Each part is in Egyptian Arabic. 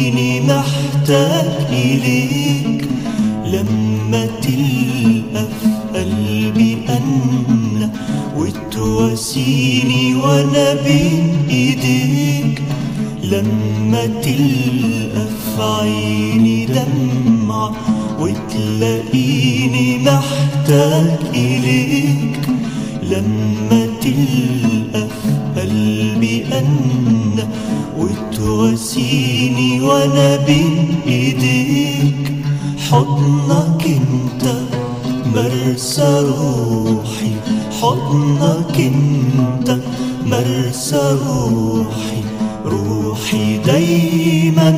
تلاقيني محتاج إليك لما تلقى في قلبي أنا وتواسيني وأنا بين إيديك لما تلقى في عيني دمعة وتلاقيني محتاج إليك لما تلقى في قلبي أنا وتواسيني وأنا بين إيديك حضنك انت مرسى روحي حضنك انت مرسى روحي روحي دايما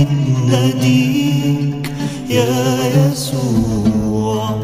بتناديك يا يسوع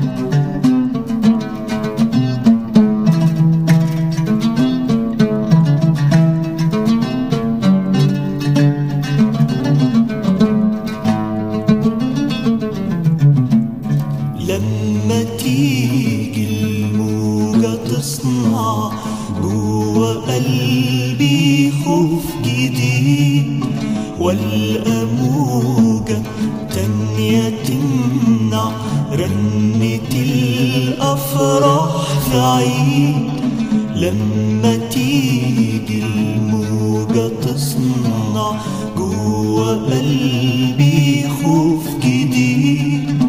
لما تيجي الموجة تصنع جوا قلبي خوف جديد والقى موجة تانية تمنع رنة الأفراح في عيد لما تيجي الموجة تصنع جوا قلبي خوف جديد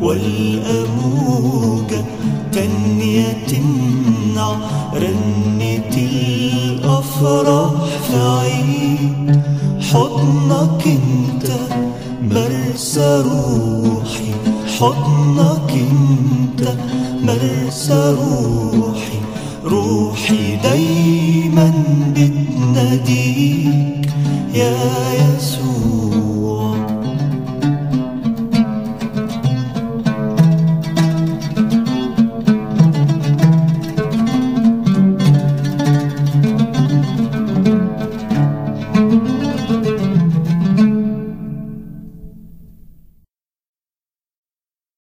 والأموجة تانية تمنع رنة الأفراح في عيد حضنك انت مرسى روحي حضنك انت مرسى روحي روحي دايما بتناديك يا يسوع